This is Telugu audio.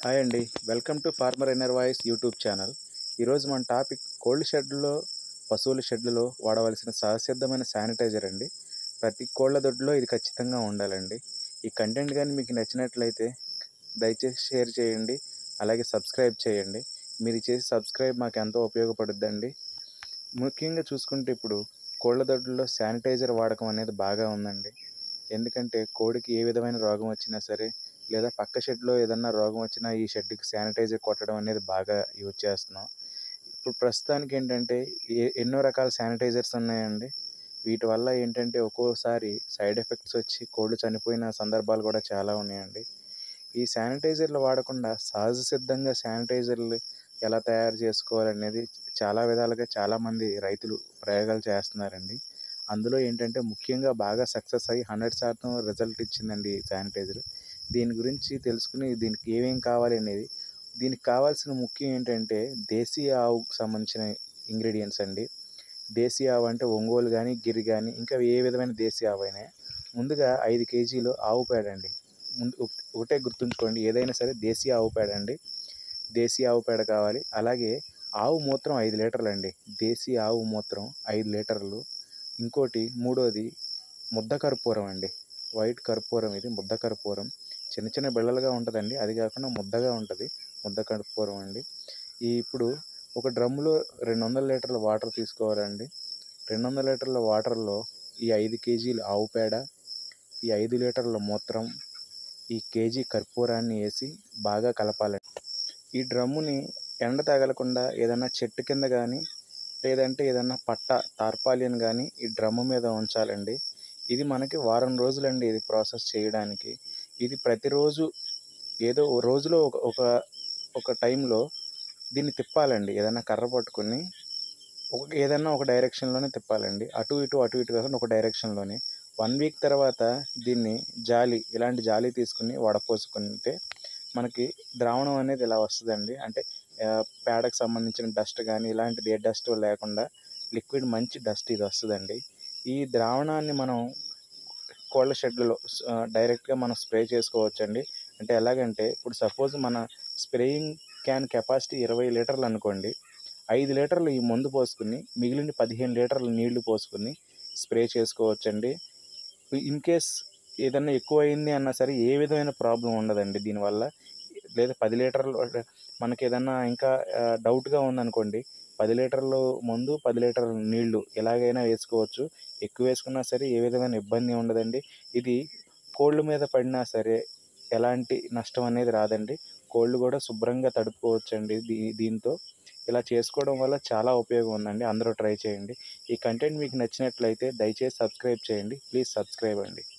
హాయ్ అండి welcome to farmer inner voice YouTube channel ఈరోజు మన టాపిక్ కోల్డ్ షెడ్లలో పశువుల షెడ్లలో వాడవలసిన సహసిద్ధమైన శానిటైజర్ అండి ప్రతి కోళ్ళ దొడ్లో ఇది ఖచ్చితంగా ఉండాలండి ఈ కంటెంట్ కానీ మీకు నచ్చినట్లయితే దయచేసి షేర్ చేయండి అలాగే సబ్స్క్రైబ్ చేయండి మీరు చేసి సబ్స్క్రైబ్ మాకు ఎంతో ఉపయోగపడుద్దండి ముఖ్యంగా చూసుకుంటే ఇప్పుడు కోళ్ళ దొడ్లలో శానిటైజర్ వాడకం అనేది బాగా ఉందండి ఎందుకంటే కోడికి ఏ విధమైన రోగం వచ్చినా సరే లేదా పక్క షెడ్లో ఏదన్నా రోగం వచ్చినా ఈ షెడ్కి శానిటైజర్ కొట్టడం అనేది బాగా యూజ్ చేస్తున్నాం ఇప్పుడు ప్రస్తుతానికి ఏంటంటే ఏ ఎన్నో రకాల శానిటైజర్స్ ఉన్నాయండి వీటి వల్ల ఏంటంటే ఒక్కోసారి సైడ్ ఎఫెక్ట్స్ వచ్చి కోళ్ళు చనిపోయిన సందర్భాలు కూడా చాలా ఉన్నాయండి ఈ శానిటైజర్లు వాడకుండా సహజ సిద్ధంగా శానిటైజర్లు ఎలా తయారు చేసుకోవాలనేది చాలా విధాలుగా చాలామంది రైతులు ప్రయోగాలు చేస్తున్నారండి అందులో ఏంటంటే ముఖ్యంగా బాగా సక్సెస్ అయ్యి హండ్రెడ్ శాతం రిజల్ట్ ఇచ్చిందండి ఈ శానిటైజర్ దీని గురించి తెలుసుకుని దీనికి ఏమేం కావాలి అనేది దీనికి కావాల్సిన ముఖ్యం ఏంటంటే దేశీ ఆవుకు సంబంధించిన ఇంగ్రీడియంట్స్ అండి దేశీ ఆవు అంటే ఒంగోలు కానీ గిరి కానీ ఇంకా ఏ విధమైన దేశీ ఆవు అయినా ముందుగా ఐదు కేజీలు ఆవు పేడ అండి ముందు ఒకటే గుర్తుంచుకోండి ఏదైనా సరే దేశీ ఆవు పేడ అండి దేశీ ఆవు పేడ కావాలి అలాగే ఆవు మూత్రం ఐదు లీటర్లు అండి దేశీ ఆవు మూత్రం ఐదు లీటర్లు ఇంకోటి మూడోది ముద్ద కర్పూరం అండి వైట్ కర్పూరం ఇది ముద్ద కర్పూరం చిన్న చిన్న బిళ్ళలుగా ఉంటుందండి అది కాకుండా ముద్దగా ఉంటుంది ముద్ద కర్పూరం అండి ఈ ఇప్పుడు ఒక డ్రమ్ములో రెండు వందల లీటర్ల వాటర్ తీసుకోవాలండి రెండు వందల లీటర్ల వాటర్లో ఈ ఐదు కేజీలు ఆవు పేడ ఈ ఐదు లీటర్ల మూత్రం ఈ కేజీ కర్పూరాన్ని వేసి బాగా కలపాలండి ఈ డ్రమ్ముని ఎండ తగలకుండా ఏదైనా చెట్టు కింద కానీ లేదంటే ఏదన్నా పట్ట తార్పాలియన్ కానీ ఈ డ్రమ్ము మీద ఉంచాలండి ఇది మనకి వారం రోజులండి ఇది ప్రాసెస్ చేయడానికి ఇది ప్రతిరోజు ఏదో ఓ రోజులో ఒక ఒక ఒక టైంలో దీన్ని తిప్పాలండి ఏదైనా కర్ర పట్టుకుని ఒక ఏదైనా ఒక డైరెక్షన్లోనే తిప్పాలండి అటు ఇటు అటు ఇటు కాకుండా ఒక డైరెక్షన్లోనే వన్ వీక్ తర్వాత దీన్ని జాలి ఇలాంటి జాలి తీసుకుని వడపోసుకుంటే మనకి ద్రావణం అనేది ఇలా వస్తుందండి అంటే ఆ, పేడకు సంబంధించిన డస్ట్ కానీ ఇలాంటిది ఏ డస్ట్ లేకుండా లిక్విడ్ మంచి డస్ట్ ఇది వస్తుందండి ఈ ద్రావణాన్ని మనం కోళ్ళ షెడ్లలో డైరెక్ట్గా మనం స్ప్రే చేసుకోవచ్చండి అంటే ఎలాగంటే ఇప్పుడు సపోజ్ మన స్ప్రేయింగ్ క్యాన్ కెపాసిటీ ఇరవై లీటర్లు అనుకోండి ఐదు లీటర్లు ఈ మందు పోసుకుని మిగిలిన పదిహేను లీటర్లు నీళ్లు పోసుకుని స్ప్రే చేసుకోవచ్చండి ఇన్ కేస్ ఏదన్నా ఎక్కువ అయింది అన్నా సరే ఏ విధమైన ప్రాబ్లం ఉండదండి దీనివల్ల లేదా పది లీటర్లు మనకి ఏదన్నా ఇంకా డౌట్గా ఉందనుకోండి పది లీటర్లు మందు పది లీటర్ల నీళ్లు ఎలాగైనా వేసుకోవచ్చు ఎక్కువ వేసుకున్నా సరే ఏ విధమైన ఇబ్బంది ఉండదండి ఇది కోళ్ళ మీద పడినా సరే ఎలాంటి నష్టం అనేది రాదండి కోళ్ళు కూడా శుభ్రంగా తడుపుకోవచ్చండి దీ దీంతో ఇలా చేసుకోవడం వల్ల చాలా ఉపయోగం ఉందండి అందరూ ట్రై చేయండి ఈ కంటెంట్ మీకు నచ్చినట్లయితే దయచేసి సబ్స్క్రైబ్ చేయండి ప్లీజ్ సబ్స్క్రైబ్ అండి